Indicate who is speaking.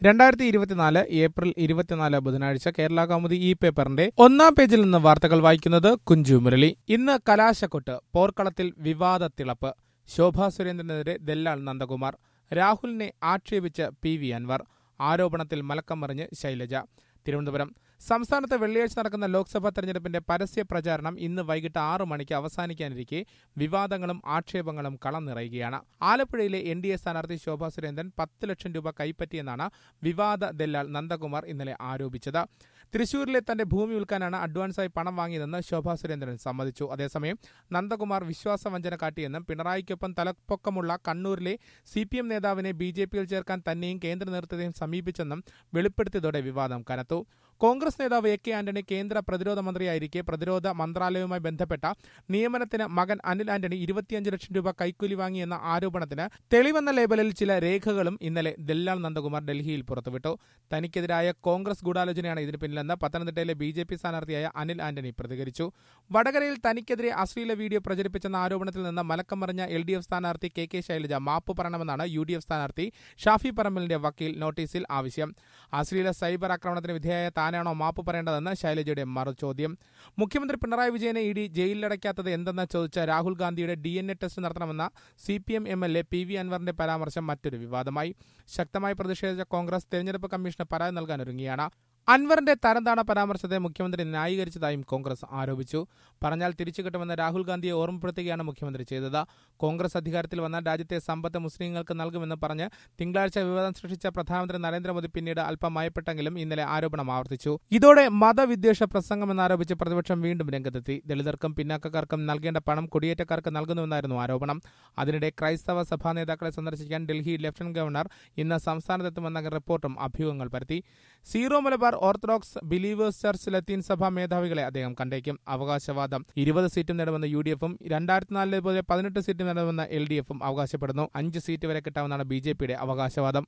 Speaker 1: രണ്ടായിരത്തി ഇരുപത്തിനാല് ഏപ്രിൽ ഇരുപത്തിനാല് ബുധനാഴ്ച കേരള കൗമുദി ഈ പേപ്പറിന്റെ ഒന്നാം പേജിൽ നിന്ന് വാർത്തകൾ വായിക്കുന്നത് കുഞ്ചു മുരളി ഇന്ന് കലാശക്കൊട്ട് പോർക്കളത്തിൽ വിവാദ തിളപ്പ് ശോഭാ സുരേന്ദ്രനെതിരെ ദല്ലാൾ നന്ദകുമാർ രാഹുലിനെ ആക്ഷേപിച്ച് പി വി അൻവർ ആരോപണത്തിൽ മലക്കം മറിഞ്ഞ് ശൈലജ തിരുവനന്തപുരം സംസ്ഥാനത്ത് വെള്ളിയാഴ്ച നടക്കുന്ന ലോക്സഭാ തെരഞ്ഞെടുപ്പിന്റെ പരസ്യ പ്രചാരണം ഇന്ന് വൈകിട്ട് ആറു മണിക്ക് അവസാനിക്കാനിരിക്കെ വിവാദങ്ങളും ആക്ഷേപങ്ങളും കളം നിറയുകയാണ് ആലപ്പുഴയിലെ എൻ ഡി എ സ്ഥാനാർത്ഥി ശോഭാ സുരേന്ദ്രൻ പത്ത് ലക്ഷം രൂപ കൈപ്പറ്റിയെന്നാണ് വിവാദ ദല്ലാൽ നന്ദകുമാർ ഇന്നലെ ആരോപിച്ചത് തൃശൂരിലെ തന്റെ ഭൂമി വിൽക്കാനാണ് അഡ്വാൻസായി പണം വാങ്ങിയതെന്ന് ശോഭാ സുരേന്ദ്രൻ സമ്മതിച്ചു അതേസമയം നന്ദകുമാർ വിശ്വാസവഞ്ചന കാട്ടിയെന്നും പിണറായിക്കൊപ്പം തലപ്പൊക്കമുള്ള കണ്ണൂരിലെ സി പി എം നേതാവിനെ ബി ജെ പിയിൽ ചേർക്കാൻ തന്നെയും കേന്ദ്ര നേതൃത്വത്തെയും സമീപിച്ചെന്നും വെളിപ്പെടുത്തിയതോടെ വിവാദം കനത്തു കോൺഗ്രസ് നേതാവ് എ കെ ആന്റണി കേന്ദ്ര പ്രതിരോധ മന്ത്രിയായിരിക്കെ പ്രതിരോധ മന്ത്രാലയവുമായി ബന്ധപ്പെട്ട നിയമനത്തിന് മകൻ അനിൽ ആന്റണി ഇരുപത്തിയഞ്ച് ലക്ഷം രൂപ കൈക്കൂലി വാങ്ങിയെന്ന ആരോപണത്തിന് തെളിവെന്ന ലേബലിൽ ചില രേഖകളും ഇന്നലെ ദല്ലാൽ നന്ദകുമാർ ഡൽഹിയിൽ പുറത്തുവിട്ടു തനിക്കെതിരായ കോൺഗ്രസ് ഗൂഢാലോചനയാണ് ഇതിന് പിന്നിലെന്ന് പത്തനംതിട്ടയിലെ ബി ജെ പി സ്ഥാനാർത്ഥിയായ അനിൽ ആന്റണി പ്രതികരിച്ചു വടകരയിൽ തനിക്കെതിരെ അശ്ലീല വീഡിയോ പ്രചരിപ്പിച്ചെന്ന ആരോപണത്തിൽ നിന്ന് മലക്കം മറിഞ്ഞ എൽ ഡി എഫ് സ്ഥാനാർത്ഥി കെ കെ ശൈലജ മാപ്പ് പറയണമെന്നാണ് യു ഡി എഫ് സ്ഥാനാർത്ഥി ഷാഫി പറമ്പലിന്റെ വക്കീൽ നോട്ടീസിൽ ആവശ്യം അശ്ലീല സൈബർ ആക്രമണത്തിന് വിധേയായ താനാണോ മാപ്പ് പറയേണ്ടതെന്ന് ശൈലജയുടെ മറുചോദ്യം മുഖ്യമന്ത്രി പിണറായി വിജയനെ ഇടി ജയിലിലടയ്ക്കാത്തത് എന്തെന്ന് ചോദിച്ച രാഹുൽ ഗാന്ധിയുടെ ഡി എൻ എ ടെസ്റ്റ് നടത്തണമെന്ന C P M M L A P V അൻവറിന്റെ പരാമർശം മറ്റൊരു വിവാദമായി ശക്തമായി പ്രതിഷേധിച്ച കോൺഗ്രസ് തെരഞ്ഞെടുപ്പ് കമ്മീഷന് പരാതി നൽകാനൊരുങ്ങിയാണ് അൻവറിന്റെ തരംതാണ പരാമർശത്തെ മുഖ്യമന്ത്രി ന്യായീകരിച്ചതായും കോൺഗ്രസ് ആരോപിച്ചു പറഞ്ഞാൽ തിരിച്ചു കിട്ടുമെന്ന് രാഹുൽ ഗാന്ധിയെ ഓർമ്മപ്പെടുത്തുകയാണ് മുഖ്യമന്ത്രി ചെയ്തത് കോൺഗ്രസ് അധികാരത്തിൽ വന്നാൽ രാജ്യത്തെ സമ്പത്ത് മുസ്ലിങ്ങൾക്ക് നൽകുമെന്ന് പറഞ്ഞ് തിങ്കളാഴ്ച വിവാദം സൃഷ്ടിച്ച പ്രധാനമന്ത്രി നരേന്ദ്രമോദി പിന്നീട് അല്പം മയപ്പെട്ടെങ്കിലും ഇന്നലെ ആരോപണം ആവർത്തിച്ചു ഇതോടെ മതവിദ്വേഷ പ്രസംഗമെന്നാരോപിച്ച് പ്രതിപക്ഷം വീണ്ടും രംഗത്തെത്തി ദളിതർക്കും പിന്നാക്കക്കാർക്കും നൽകേണ്ട പണം കുടിയേറ്റക്കാർക്ക് നൽകുന്നുവെന്നായിരുന്നു ആരോപണം അതിനിടെ ക്രൈസ്തവ സഭാ നേതാക്കളെ സന്ദർശിക്കാൻ ഡൽഹി ലഫ്റ്റനന്റ് ഗവർണർ ഇന്ന് സംസ്ഥാനത്തെത്തുമെന്ന റിപ്പോർട്ടും അഭ്യൂഹങ്ങൾ പരത്തി Syro Malabar Orthodox Believers church Latin സഭാ മേധാവികളെ അദ്ദേഹം കണ്ടേക്കും അവകാശവാദം ഇരുപത് സീറ്റും നേടുമെന്ന് യു ഡി എഫും രണ്ടായിരത്തി നാലിലെ പോലെ പതിനെട്ട് സീറ്റും നേടുമെന്ന് എൽ ഡി എഫും അവകാശപ്പെടുന്നു അഞ്ച് സീറ്റ് വരെ കിട്ടാമെന്നാണ് ബി ജെ പിയുടെ അവകാശവാദം